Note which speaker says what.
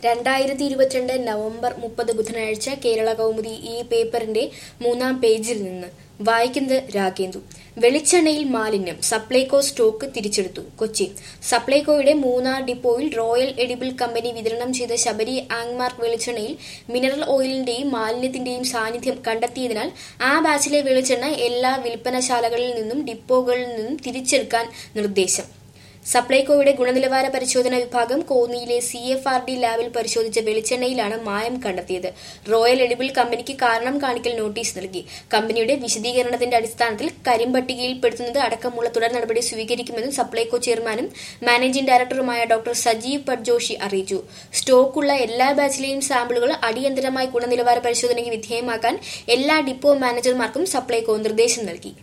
Speaker 1: രണ്ടായിരത്തി ഇരുപത്തിരണ്ട് നവംബർ മുപ്പത് ബുധനാഴ്ച കേരള കൗമുദി ഈ പേപ്പറിന്റെ മൂന്നാം പേജിൽ നിന്ന് വായിക്കുന്നത് രാഗേന്ദു വെളിച്ചെണ്ണയിൽ മാലിന്യം സപ്ലൈകോ സ്റ്റോക്ക് തിരിച്ചെടുത്തു കൊച്ചി സപ്ലൈകോയുടെ മൂന്നാർ ഡിപ്പോയിൽ റോയൽ എഡിബിൾ കമ്പനി വിതരണം ചെയ്ത ശബരി ആങ്മാർക്ക് വെളിച്ചെണ്ണയിൽ മിനറൽ ഓയിലിന്റെയും മാലിന്യത്തിന്റെയും സാന്നിധ്യം കണ്ടെത്തിയതിനാൽ ആ ബാച്ചിലെ വെളിച്ചെണ്ണ എല്ലാ വിൽപ്പനശാലകളിൽ നിന്നും ഡിപ്പോകളിൽ നിന്നും തിരിച്ചെടുക്കാൻ നിർദ്ദേശം സപ്ലൈകോയുടെ ഗുണനിലവാര പരിശോധന വിഭാഗം കോന്നിയിലെ സി എഫ് ആർ ഡി ലാബിൽ പരിശോധിച്ച വെളിച്ചെണ്ണയിലാണ് മായം കണ്ടെത്തിയത് റോയൽ എഡിബിൾ കമ്പനിക്ക് കാരണം കാണിക്കൽ നോട്ടീസ് നൽകി കമ്പനിയുടെ വിശദീകരണത്തിന്റെ അടിസ്ഥാനത്തിൽ കരിമ്പട്ടികയിൽപ്പെടുത്തുന്നത് അടക്കമുള്ള തുടർ നടപടി സ്വീകരിക്കുമെന്നും സപ്ലൈകോ ചെയർമാനും മാനേജിംഗ് ഡയറക്ടറുമായ ഡോക്ടർ സജീവ് പഡ്ജോഷി അറിയിച്ചു സ്റ്റോക്കുള്ള എല്ലാ ബാച്ചിലെയും സാമ്പിളുകൾ അടിയന്തരമായി ഗുണനിലവാര പരിശോധനയ്ക്ക് വിധേയമാക്കാൻ എല്ലാ ഡിപ്പോ മാനേജർമാർക്കും സപ്ലൈകോ നിർദ്ദേശം നൽകി